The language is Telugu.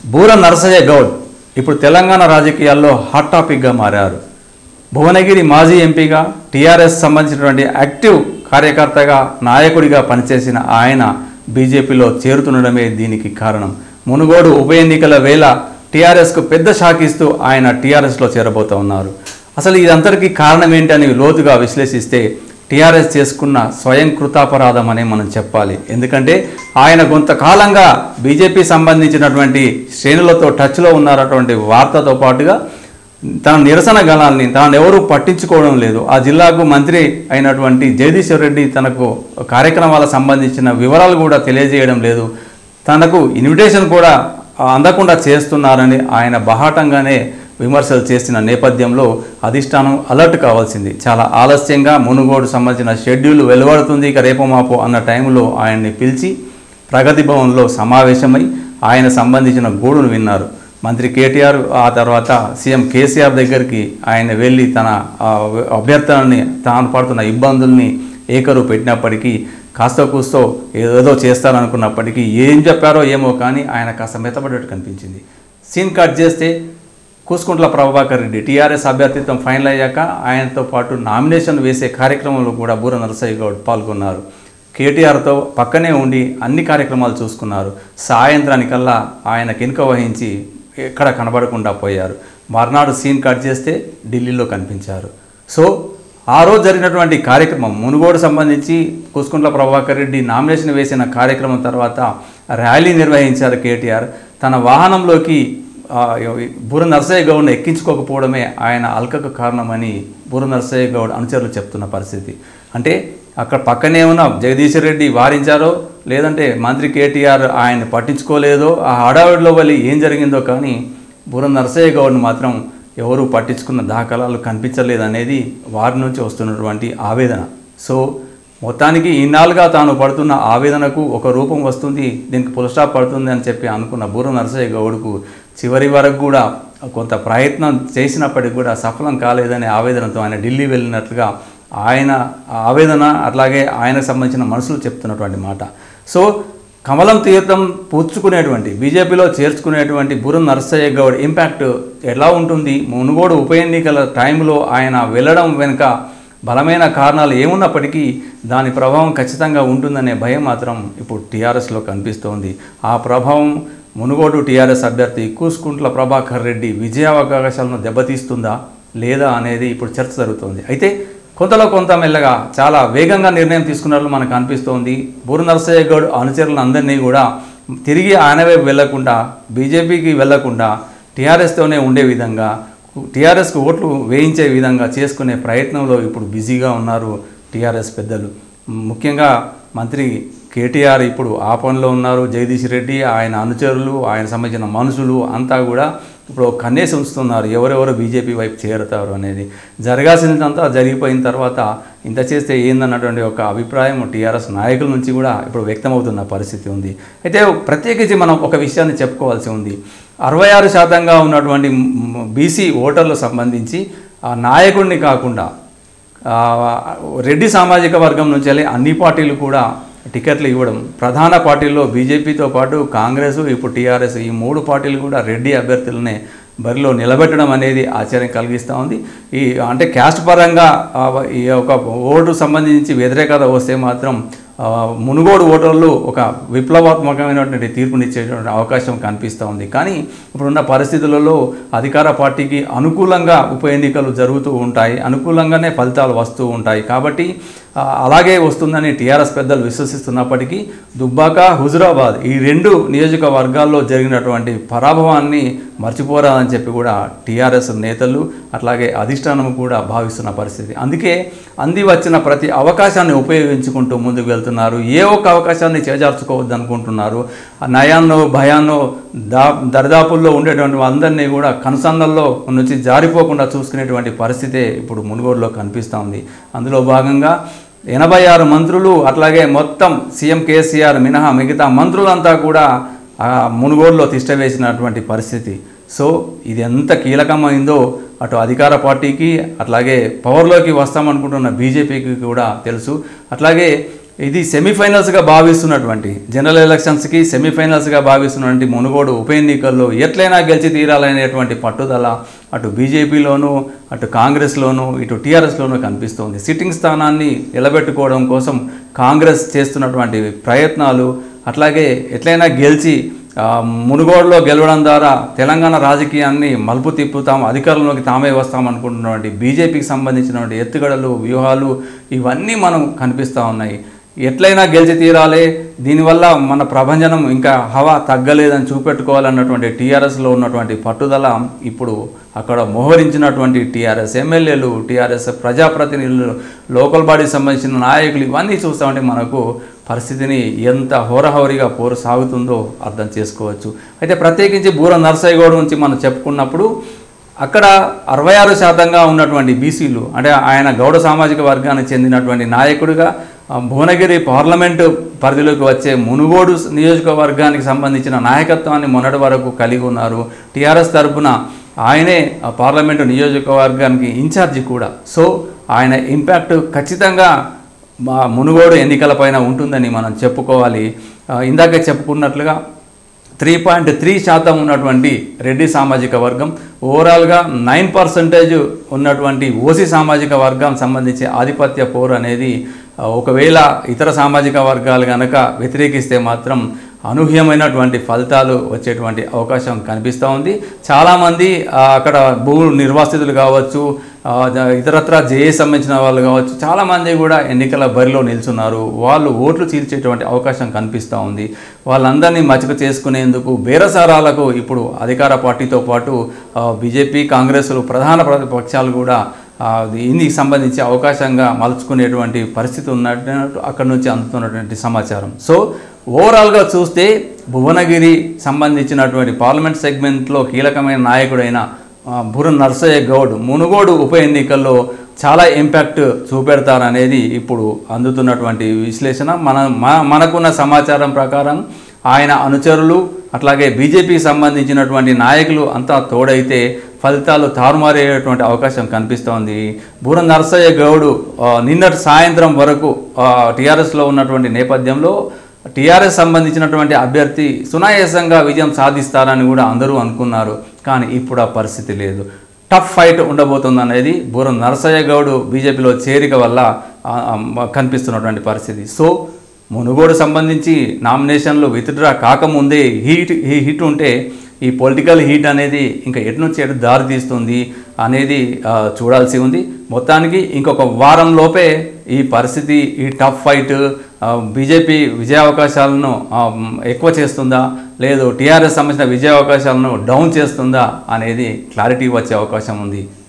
బూర నరసయ్య గౌడ్ ఇప్పుడు తెలంగాణ రాజకీయాల్లో హాట్ టాపిక్గా మారారు భువనగిరి మాజీ ఎంపీగా టీఆర్ఎస్ సంబంధించినటువంటి యాక్టివ్ కార్యకర్తగా నాయకుడిగా పనిచేసిన ఆయన బీజేపీలో చేరుతుండడమే దీనికి కారణం మునుగోడు ఉప ఎన్నికల వేళ టీఆర్ఎస్కు పెద్ద షాక్ ఇస్తూ ఆయన టీఆర్ఎస్లో చేరబోతూ ఉన్నారు అసలు ఇదంతటికీ కారణం ఏంటి అని లోతుగా విశ్లేషిస్తే టీఆర్ఎస్ చేసుకున్న స్వయం కృతాపరాధం అనే మనం చెప్పాలి ఎందుకంటే ఆయన కొంతకాలంగా బీజేపీ సంబంధించినటువంటి శ్రేణులతో టచ్లో ఉన్నటువంటి వార్తతో పాటుగా తన నిరసన గణాలని తాను ఎవరు పట్టించుకోవడం లేదు ఆ జిల్లాకు మంత్రి అయినటువంటి జగదీశ్వర్ రెడ్డి తనకు కార్యక్రమాలకు సంబంధించిన వివరాలు కూడా తెలియజేయడం లేదు తనకు ఇన్విటేషన్ కూడా అందకుండా చేస్తున్నారని ఆయన బహాటంగానే విమర్శలు చేసిన నేపథ్యంలో అధిష్టానం అలర్ట్ కావాల్సింది చాలా ఆలస్యంగా మునుగోడు సంబంధించిన షెడ్యూల్ వెలువడుతుంది ఇక రేపు మాపు అన్న టైంలో ఆయన్ని పిలిచి ప్రగతి భవన్లో సమావేశమై ఆయన సంబంధించిన గూడును విన్నారు మంత్రి కేటీఆర్ ఆ తర్వాత సీఎం కేసీఆర్ దగ్గరికి ఆయన వెళ్ళి తన ఆ, అభ్యర్థనని తాను పడుతున్న ఇబ్బందుల్ని ఏకరు పెట్టినప్పటికీ కాస్త కూస్తో ఏదో చేస్తారనుకున్నప్పటికీ ఏం చెప్పారో ఏమో కానీ ఆయన కాస్త మెత్తబడేట్టు కనిపించింది సీన్ కట్ చేస్తే కూసుకుంట్ల ప్రభాకర్ రెడ్డి టీఆర్ఎస్ అభ్యర్థిత్వం ఫైనల్ అయ్యాక ఆయనతో పాటు నామినేషన్ వేసే కార్యక్రమంలో కూడా బూర నరసయ్య గౌడ్ పాల్గొన్నారు కేటీఆర్తో పక్కనే ఉండి అన్ని కార్యక్రమాలు చూసుకున్నారు సాయంత్రానికల్లా ఆయన కినుక వహించి ఎక్కడ కనబడకుండా పోయారు మర్నాడు సీన్ కట్ చేస్తే ఢిల్లీలో కనిపించారు సో ఆ రోజు జరిగినటువంటి కార్యక్రమం మునుగోడు సంబంధించి కూసుకుంట్ల ప్రభాకర్ రెడ్డి నామినేషన్ వేసిన కార్యక్రమం తర్వాత ర్యాలీ నిర్వహించారు కేటీఆర్ తన వాహనంలోకి ఆ, బూర నరసయ్య గౌడ్ని ఎక్కించుకోకపోవడమే ఆయన అల్కకు కారణమని బూర నరసయ్య గౌడ్ అనుచరులు చెప్తున్న పరిస్థితి అంటే అక్కడ పక్కనే ఉన్న జగదీశ్వర్ రెడ్డి వారించారో లేదంటే మంత్రి కేటీఆర్ ఆయన్ని పట్టించుకోలేదో ఆ హడావిడిలో వల్ల ఏం జరిగిందో కానీ బూర నరసయ్య గౌడ్ని మాత్రం ఎవరు పట్టించుకున్న దాఖలాలు కనిపించలేదు అనేది వారి నుంచి వస్తున్నటువంటి ఆవేదన సో మొత్తానికి ఇన్నాళ్ళుగా తాను పడుతున్న ఆవేదనకు ఒక రూపం వస్తుంది దీనికి పుల్ స్టాప్ పడుతుంది అని చెప్పి అనుకున్న బూర నరసయ్య గౌడ్కు చివరి వరకు కూడా కొంత ప్రయత్నం చేసినప్పటికీ కూడా సఫలం కాలేదనే ఆవేదనతో ఆయన ఢిల్లీ వెళ్ళినట్లుగా ఆయన ఆవేదన అట్లాగే ఆయనకు సంబంధించిన మనుషులు చెప్తున్నటువంటి మాట సో కమలం తీర్థం పూడ్చుకునేటువంటి బీజేపీలో చేర్చుకునేటువంటి బురం నరసయ్య గౌడ్ ఇంపాక్ట్ ఎలా ఉంటుంది మునుగోడు ఉప ఎన్నికల టైంలో ఆయన వెళ్ళడం వెనుక బలమైన కారణాలు ఏమున్నప్పటికీ దాని ప్రభావం ఖచ్చితంగా ఉంటుందనే భయం మాత్రం ఇప్పుడు టీఆర్ఎస్లో కనిపిస్తోంది ఆ ప్రభావం మునుగోడు టీఆర్ఎస్ అభ్యర్థి కూసుకుంట్ల ప్రభాకర్ రెడ్డి విజయావకాశాలను దెబ్బతీస్తుందా లేదా అనేది ఇప్పుడు చర్చ జరుగుతోంది అయితే కొంతలో కొంత మెల్లగా చాలా వేగంగా నిర్ణయం తీసుకున్నట్లు మనకు అనిపిస్తోంది బూరు నరసయ్య గౌడ్ అనుచరులను అందరినీ కూడా తిరిగి ఆయన వైపు వెళ్లకుండా బీజేపీకి వెళ్లకుండా టీఆర్ఎస్తోనే ఉండే విధంగా టీఆర్ఎస్కు ఓట్లు వేయించే విధంగా చేసుకునే ప్రయత్నంలో ఇప్పుడు బిజీగా ఉన్నారు టీఆర్ఎస్ పెద్దలు ముఖ్యంగా మంత్రి కేటీఆర్ ఇప్పుడు ఆ పనిలో ఉన్నారు జగదీష్ రెడ్డి ఆయన అనుచరులు ఆయన సంబంధించిన మనుషులు అంతా కూడా ఇప్పుడు కన్నేసి ఉంచుతున్నారు ఎవరెవరు బీజేపీ వైపు చేరుతారు అనేది జరగాల్సిందంతా జరిగిపోయిన తర్వాత ఇంత చేస్తే ఏందన్నటువంటి ఒక అభిప్రాయం టీఆర్ఎస్ నాయకుల నుంచి కూడా ఇప్పుడు వ్యక్తమవుతున్న పరిస్థితి ఉంది అయితే ప్రత్యేకించి మనం ఒక విషయాన్ని చెప్పుకోవాల్సి ఉంది అరవై ఆరు శాతంగా ఉన్నటువంటి బీసీ ఓటర్లకు సంబంధించి ఆ నాయకుడిని కాకుండా ఆ, రెడ్డి సామాజిక వర్గం నుంచి వెళ్ళి అన్ని పార్టీలు కూడా టికెట్లు ఇవ్వడం ప్రధాన పార్టీల్లో బీజేపీతో పాటు కాంగ్రెస్ ఇప్పుడు టీఆర్ఎస్ ఈ మూడు పార్టీలు కూడా రెడ్డి అభ్యర్థులనే బరిలో నిలబెట్టడం అనేది ఆశ్చర్యం కలిగిస్తూ ఉంది ఈ అంటే క్యాస్ట్ పరంగా ఆ, ఈ ఒక ఓటు సంబంధించి వ్యతిరేకత వస్తే మాత్రం ఆ, మునుగోడు ఓటర్లు ఒక విప్లవాత్మకమైనటువంటి తీర్పునిచ్చేటువంటి అవకాశం కనిపిస్తూ ఉంది కానీ ఇప్పుడున్న పరిస్థితులలో అధికార పార్టీకి అనుకూలంగా ఉప ఎన్నికలు జరుగుతూ ఉంటాయి అనుకూలంగానే ఫలితాలు వస్తూ ఉంటాయి కాబట్టి ఆ, అలాగే వస్తుందని టీఆర్ఎస్ పెద్దలు విశ్వసిస్తున్నప్పటికీ దుబ్బాక హుజురాబాద్ ఈ రెండు నియోజకవర్గాల్లో జరిగినటువంటి పరాభవాన్ని మర్చిపోరాదని చెప్పి కూడా టీఆర్ఎస్ నేతలు అట్లాగే అధిష్టానం కూడా భావిస్తున్న పరిస్థితి అందుకే అంది వచ్చిన ప్రతి అవకాశాన్ని ఉపయోగించుకుంటూ ముందుకు వెళ్తున్నారు ఏ ఒక్క అవకాశాన్ని చేజార్చుకోవద్దు అనుకుంటున్నారు ఆ నయాన్నో భయాన్నో దా దరిదాపుల్లో ఉండేటువంటి అందరినీ కూడా కనుసన్నల్లో నుంచి జారిపోకుండా చూసుకునేటువంటి పరిస్థితే ఇప్పుడు మునుగోడులో కనిపిస్తూ ఉంది అందులో భాగంగా ఎనభై ఆరు మంత్రులు అట్లాగే మొత్తం సీఎం కేసీఆర్ మినహా మిగతా మంత్రులంతా కూడా ఆ మునుగోడులో తిష్టవేసినటువంటి పరిస్థితి సో ఇది ఎంత కీలకమైందో అటు అధికార పార్టీకి అట్లాగే పవర్లోకి వస్తామనుకుంటున్న బీజేపీకి కూడా తెలుసు అట్లాగే ఇది సెమీఫైనల్స్గా భావిస్తున్నటువంటి జనరల్ ఎలక్షన్స్కి సెమీఫైనల్స్గా భావిస్తున్నటువంటి మునుగోడు ఉప ఎన్నికల్లో ఎట్లయినా గెలిచి తీరాలనేటువంటి పట్టుదల అటు బీజేపీలోనూ అటు కాంగ్రెస్లోనూ ఇటు టీఆర్ఎస్లోనూ కనిపిస్తోంది సిట్టింగ్ స్థానాన్ని నిలబెట్టుకోవడం కోసం కాంగ్రెస్ చేస్తున్నటువంటి ప్రయత్నాలు అట్లాగే ఎట్లయినా గెలిచి ఆ, మునుగోడులో గెలవడం ద్వారా తెలంగాణ రాజకీయాన్ని మలుపు తిప్పుతాం అధికారంలోకి తామే వస్తాం అనుకుంటున్నటువంటి బీజేపీకి సంబంధించినటువంటి ఎత్తుగడలు వ్యూహాలు ఇవన్నీ మనం కనిపిస్తూ ఉన్నాయి ఎట్లయినా గెలిచి తీరాలి దీనివల్ల మన ప్రభంజనం ఇంకా హవా తగ్గలేదని చూపెట్టుకోవాలన్నటువంటి టీఆర్ఎస్లో ఉన్నటువంటి పట్టుదల ఇప్పుడు అక్కడ మోహరించినటువంటి టీఆర్ఎస్ ఎమ్మెల్యేలు టీఆర్ఎస్ ప్రజాప్రతినిధులు లోకల్ బాడీకి సంబంధించిన నాయకులు ఇవన్నీ చూస్తామంటే మనకు పరిస్థితిని ఎంత హోరహోరీగా పోరు సాగుతుందో అర్థం చేసుకోవచ్చు అయితే ప్రత్యేకించి బూర నర్సయ్య గౌడ్ నుంచి మనం చెప్పుకున్నప్పుడు అక్కడ అరవై ఆరు శాతంగా ఉన్నటువంటి బీసీలు అంటే ఆయన గౌడ సామాజిక వర్గానికి చెందినటువంటి నాయకుడిగా ఆ, భువనగిరి పార్లమెంటు పరిధిలోకి వచ్చే మునుగోడు నియోజకవర్గానికి సంబంధించిన నాయకత్వాన్ని మొన్నటి వరకు కలిగి ఉన్నారు టీఆర్ఎస్ తరపున ఆయనే ఆ పార్లమెంటు నియోజకవర్గానికి ఇన్ఛార్జి కూడా సో ఆయన ఇంపాక్ట్ ఖచ్చితంగా మా మునుగోడు ఎన్నికలపైన ఉంటుందని మనం చెప్పుకోవాలి ఆ, ఇందాక చెప్పుకున్నట్లుగా త్రీ పాయింట్ త్రీ శాతం ఉన్నటువంటి రెడ్డి సామాజిక వర్గం ఓవరాల్గా నైన్ పర్సెంటేజ్ ఉన్నటువంటి ఓసీ సామాజిక వర్గం సంబంధించి ఆధిపత్య పోరు అనేది ఆ, ఒకవేళ ఇతర సామాజిక వర్గాలు కనుక వ్యతిరేకిస్తే మాత్రం అనూహ్యమైనటువంటి ఫలితాలు వచ్చేటువంటి అవకాశం కనిపిస్తూ ఉంది చాలామంది ఆ, అక్కడ భూ నిర్వాసితులు కావచ్చు ఆ, జ- ఇతరత్ర జేఏ సంబంధించిన వాళ్ళు కావచ్చు చాలామంది కూడా ఎన్నికల బరిలో నిల్చున్నారు వాళ్ళు ఓట్లు చీల్చేటువంటి అవకాశం కనిపిస్తూ ఉంది వాళ్ళందరినీ మచ్చుక చేసుకునేందుకు బేరసారాలకు ఇప్పుడు అధికార పార్టీతో పాటు ఆ, బీజేపీ కాంగ్రెస్లు ప్రధాన ప్రతిపక్షాలు కూడా ఆ, దీనికి సంబంధించి అవకాశంగా మలుచుకునేటువంటి పరిస్థితి ఉన్నట్టు అక్కడి నుంచి అందుతున్నటువంటి సమాచారం సో ఓవరాల్గా చూస్తే భువనగిరి సంబంధించినటువంటి పార్లమెంట్ సెగ్మెంట్లో కీలకమైన నాయకుడైన ఆ, బుర్ర నర్సయ్య గౌడ్ మునుగోడు ఉప ఎన్నికల్లో చాలా ఇంపాక్ట్ చూపెడతారనేది ఇప్పుడు అందుతున్నటువంటి విశ్లేషణ మన మ- మనకున్న సమాచారం ప్రకారం ఆయన అనుచరులు అట్లాగే బీజేపీకి సంబంధించినటువంటి నాయకులు అంతా తోడైతే ఫలితాలు తారుమారేటువంటి అవకాశం కనిపిస్తోంది బూర నరసయ్య గౌడు ఆ, నిన్నటి సాయంత్రం వరకు టీఆర్ఎస్లో ఉన్నటువంటి నేపథ్యంలో టీఆర్ఎస్ సంబంధించినటువంటి అభ్యర్థి సునాయాసంగా విజయం సాధిస్తారని కూడా అందరూ అనుకున్నారు కానీ ఇప్పుడు ఆ పరిస్థితి లేదు టఫ్ ఫైట్ ఉండబోతుంది అనేది బూరం నరసయ్య గౌడ్ బీజేపీలో చేరిక వల్ల ఆ, ఆ, కనిపిస్తున్నటువంటి పరిస్థితి సో మునుగోడు సంబంధించి నామినేషన్లు విత్డ్రా కాకముందే హీట్ ఈ హిట్ ఉంటే ఈ పొలిటికల్ హీట్ అనేది ఇంకా ఎటు నుంచి ఎటు దారి తీస్తుంది అనేది ఆ, చూడాల్సి ఉంది మొత్తానికి ఇంకొక వారం లోపే ఈ పరిస్థితి ఈ టఫ్ ఫైట్ బీజేపీ విజయావకాశాలను ఆ, మ్, ఎక్కువ చేస్తుందా లేదు టీఆర్ఎస్ సంబంధించిన విజయావకాశాలను డౌన్ చేస్తుందా అనేది క్లారిటీ వచ్చే అవకాశం ఉంది